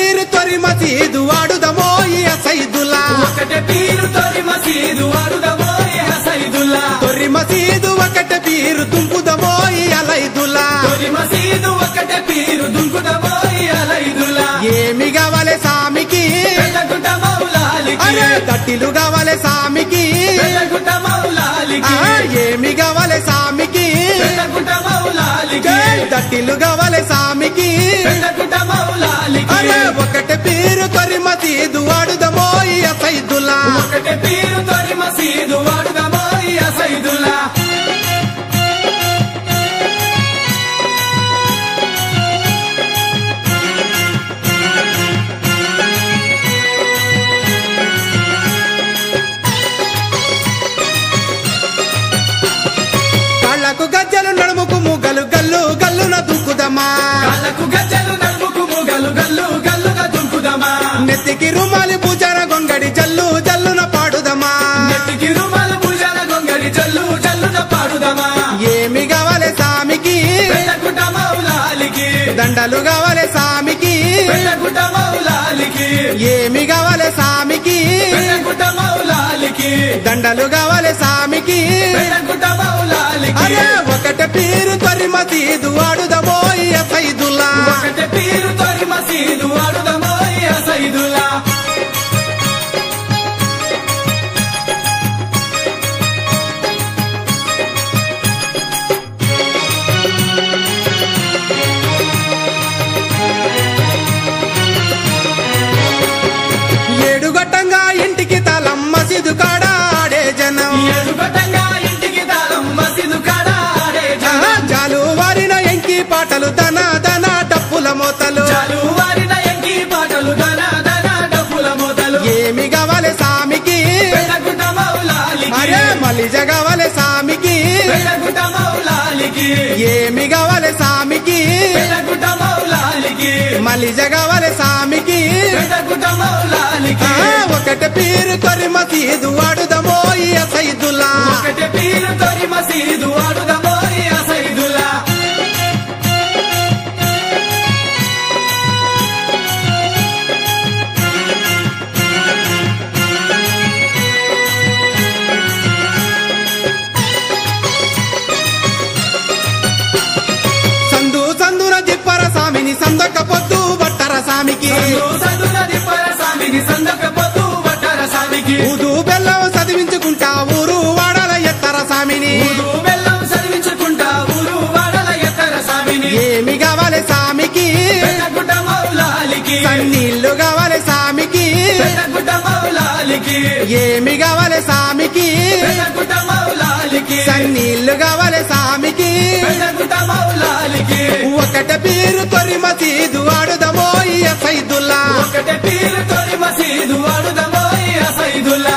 పీరు తొరి మసీదు వాడుదమో ఈ సైదులా ఒకటే పీరు తొలి మసీదు వాడుదమో సైదుల్లా తొరి మసీదు ఒకటి పీరు తుంపుదమో ఈ అలైదులా తొలి మసీదు ఒకటే పీరు దుంకుదమో అలైదుల్లా ఏమి కావాలి సామికి పెద్దగుంట మౌలాలికి అరే తట్టిలు కావాలి సామికి పెద్దగుంట మౌలాలికి ఆ, ఏమి కావాలి సామికి పెద్దగుంట మౌలాలికి తట్టిలు కావాలి సామికి పెద్దగుంట మౌలాలికి అరే ఒకటి పీరు తొరి మసీదు వాడుదమో ఈ సైదులా ఒకటే పీరు తొలి మసీదు వాడుదమో సైదుల్లా కళ్ళకు గజ్జలు నడుముకు ముగలు గల్లు గల్లున దుక్కుదమా కాళ్ళకు గజ్జలు నడుముకు ముగలు గల్లు గల్లుగా దుంకుదమా నెత్తికి రుమాలి పూజార గొంగడి జల్లు జల్లున పాడుదమా నెత్తికి రుమాలు భుజాన గొంగడి జల్లు జల్లున పాడుదమా ఏమి కావాలి సామికి పెద్దగుంట మౌలాలికి దండలు కావాలి సామికి పెద్దగుంట మౌలాలికి ఏమి కావాలి సామికి పెద్దగుంట మౌలాలికి దండలు కావాలి సామికి పెద్దగుంట మౌలాలికి అరే ఒకటి పీరు తొరి మసీదు వాడుదమో ఈ సైదుల్లా ఒకటే పీరు తొలి మసీదు వాడుదమో సైదుల్లా ఏడు గట్టంగా ఇంటికి తలం మసీదు కాడ ఆడే జనం ఎడుగటంగా ఇంటికి తాళం మసీదు కాడ ఆడే జనం. ఆహా, జాలు వారిన ఎంకి పాటలు దన దన డప్పుల మోతలు చాలు వారిన ఎంకి పాటలు దన దన డప్పుల మోతలు ఏమి కావాలి సామికి పెద్దగుంట మౌలాలికి అరే మలిజ కావాలి సామికి పెద్దగుంట మౌలాలికి ఏమి కావాలి సామికి పెద్దగుంట మౌలాలికి మలిజ కావాలి సామికి పెద్దగుంట మౌలాలికి ఆ, ఒకటి పీరు తొరి మసీదు వాడుదమో ఈ సైదుల్లా ఒకటే పీరు తొలి మసీదు వాడుదమో సైదుల్లా సందు సందున జిప్పర సామిని సందొక్క పొద్దు బట్టర సామికి సందు సందున దిప్పర స్వామిని సందక పొద్దు వడ్డర స్వామికి ఊదు బెల్లం చదివించుకుంటా ఊరు వాడల ఎత్తర సామిని ఊరు బెల్లం చదివించుకుంటా ఊరు వాడల ఎత్తర స్వామిని ఏమి కావాలి సామికి పెద్దగుంట మౌలాలికి సన్నీళ్లు కావాలి సామికి పెద్దగుంట మౌలాలికి ఏమి కావాలి సామికి పెద్దగుంట మౌలాలికి సన్నీళ్లు కావాలి సామికి పెద్దగుంట మౌలాలికి ఒకట పీరు తొరి మసీదు ఆడుదమో ఈ సైదుల్లా ఒకటే పీరు తొలి మసీదు వాడుదమో సైదుల్లా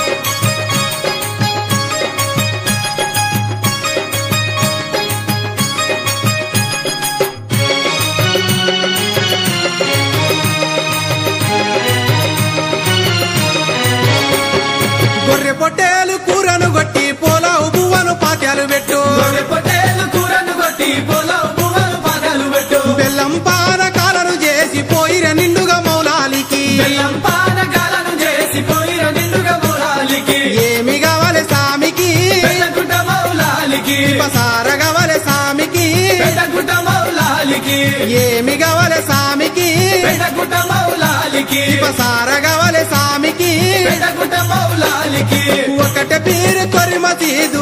గొర్రె పొట్టేలు కూరను కొట్టి పోలావు బువ్వను పాత్యాలు పెట్టు గొర్రె పొట్టేలు కూరను కొట్టి పొలం పువ్వులు పాదాలు పెట్టు బెల్లం పాన కాలను చేసి పోయిర నిండుగా మౌలాలికి బెల్లం పానకాలను చేసి పోయిన నిండుగా మౌలాలికి ఏమి కావాలి సామికి పెద్దగుంట మౌలాలికి పసార కావాలి సామికి పెద్దగుంట మౌలాలికి ఏమి కావాలి సామికి పెద్దగుంట మౌలాలికి పసార కావాలి సామికి పెద్దగుంట మౌలాలికి ఒకటి పీరు తొరి మసీదు